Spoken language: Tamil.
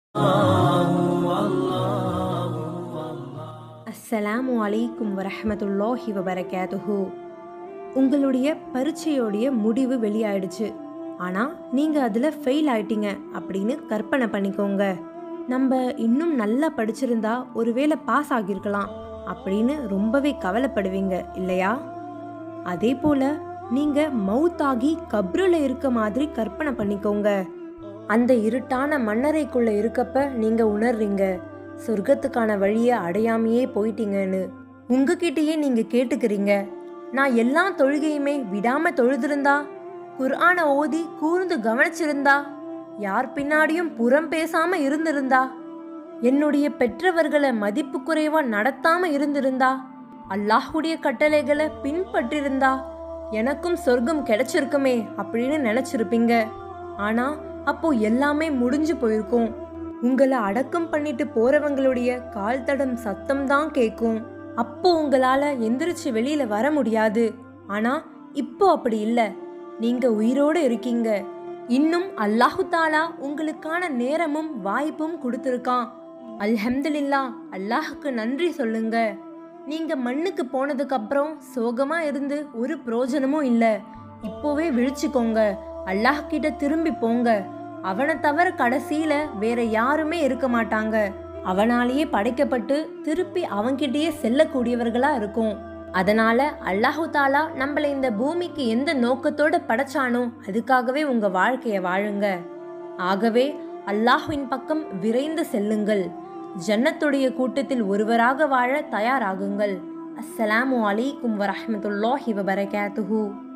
அஸ்ஸலாமு அலைக்கும் வரஹ்மத்துல்லாஹி வபரகாத்துஹு உங்களுடைய பரீட்சையோடைய முடிவு வெளியாயிடுச்சு ஆனால் நீங்கள் அதில் ஃபெயில் ஆயிட்டீங்க அப்படின்னு கற்பனை பண்ணிக்கோங்க நம்ம இன்னும் நல்லா படிச்சிருந்தா ஒருவேளை பாஸ் ஆகியிருக்கலாம் அப்படின்னு ரொம்பவே கவலைப்படுவீங்க இல்லையா அதே போல் நீங்கள் மவுத்தாகி கப்ரில் இருக்க மாதிரி கற்பனை பண்ணிக்கோங்க அந்த இருட்டான மண்ணறைக்குள்ள இருக்கப்ப நீங்க உணர்றீங்க சொர்க்கத்துக்கான வழியை அடையாமையே போயிட்டீங்கன்னு உங்ககிட்டயே நீங்க கேட்டுக்கிறீங்க நான் எல்லா தொழுகையுமே விடாம தொழுதிருந்தா குர்ஆனை ஓதி கூர்ந்து கவனிச்சிருந்தா யார் பின்னாடியும் புறம் பேசாம இருந்திருந்தா என்னுடைய பெற்றவர்களை மதிப்பு குறைவா நடத்தாம இருந்திருந்தா அல்லாஹ்வுடைய கட்டளைகளை பின்பற்றிருந்தா எனக்கும் சொர்க்கம் கிடைச்சிருக்குமே அப்படின்னு நினைச்சிருப்பீங்க ஆனா அப்போ எல்லாமே முடிஞ்சு போயிருக்கும் உங்களை அடக்கம் பண்ணிட்டு போறவங்களுடைய கால் தடம் சத்தம் தான் கேட்கும் அப்போ உங்களால எந்திரிச்சு வெளியில வர முடியாது ஆனா இப்போ அப்படி இல்ல நீங்க உயிரோடு இருக்கீங்க இன்னும் அல்லாஹு தாலா உங்களுக்கான நேரமும் வாய்ப்பும் கொடுத்துருக்கான் அல்ஹம்துலில்லா அல்லாஹுக்கு நன்றி சொல்லுங்க நீங்க மண்ணுக்கு போனதுக்கு அப்புறம் சோகமா இருந்து ஒரு பிரயோஜனமும் இல்ல இப்போவே விழிச்சுக்கோங்க அல்லாஹ் கிட்ட திரும்பி போங்க அவனை தவிர கடைசியில வேற யாருமே இருக்க மாட்டாங்க அவனாலேயே படைக்கப்பட்டு திருப்பி அவன்கிட்டயே செல்லக்கூடியவர்களா இருக்கும் அதனால அல்லாஹு தாலா நம்மளை இந்த பூமிக்கு எந்த நோக்கத்தோட படைச்சானோ அதுக்காகவே உங்க வாழ்க்கைய வாழுங்க ஆகவே அல்லாஹ்வின் பக்கம் விரைந்து செல்லுங்கள் ஜன்னத்துடைய கூட்டத்தில் ஒருவராக வாழ தயாராகுங்கள் அஸ்ஸலாமு அலைக்கும் வரஹ்மத்துல்லாஹி வபரகாத்துஹு